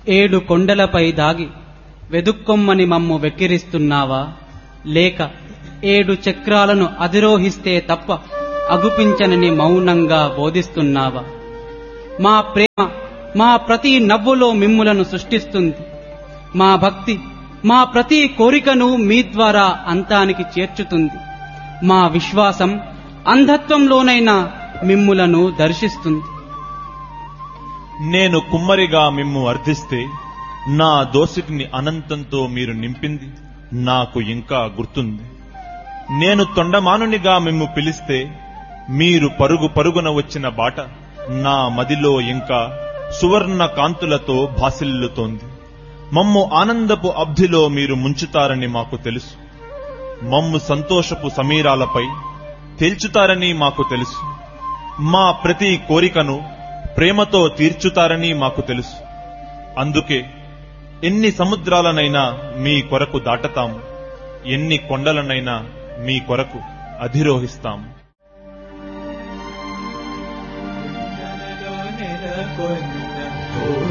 ఏడు కొండలపై దాగి వెదుక్కొమ్మని మమ్ము వెక్కిరిస్తున్నావా లేక ఏడు చక్రాలను అధిరోహిస్తే తప్ప అగుపించనని మౌనంగా బోధిస్తున్నావా మా ప్రేమ మా ప్రతి నవ్వులో మిమ్ములను సృష్టిస్తుంది మా భక్తి మా ప్రతి కోరికను మీ ద్వారా అంతానికి చేర్చుతుంది మా విశ్వాసం అంధత్వంలోనైనా మిమ్ములను దర్శిస్తుంది నేను కుమ్మరిగా మిమ్ము అర్థిస్తే నా దోసిటిని అనంతంతో మీరు నింపింది నాకు ఇంకా గుర్తుంది నేను తొండమానునిగా మిమ్ము పిలిస్తే మీరు పరుగు పరుగున వచ్చిన బాట నా మదిలో ఇంకా సువర్ణ కాంతులతో భాసిల్లుతోంది మమ్ము ఆనందపు అబ్ధిలో మీరు ముంచుతారని మాకు తెలుసు మమ్ము సంతోషపు సమీరాలపై తేల్చుతారని మాకు తెలుసు మా ప్రతి కోరికను ప్రేమతో తీర్చుతారని మాకు తెలుసు అందుకే ఎన్ని సముద్రాలనైనా మీ కొరకు దాటతాము ఎన్ని కొండలనైనా మీ కొరకు అధిరోహిస్తాము నెలలో నెలకొన్న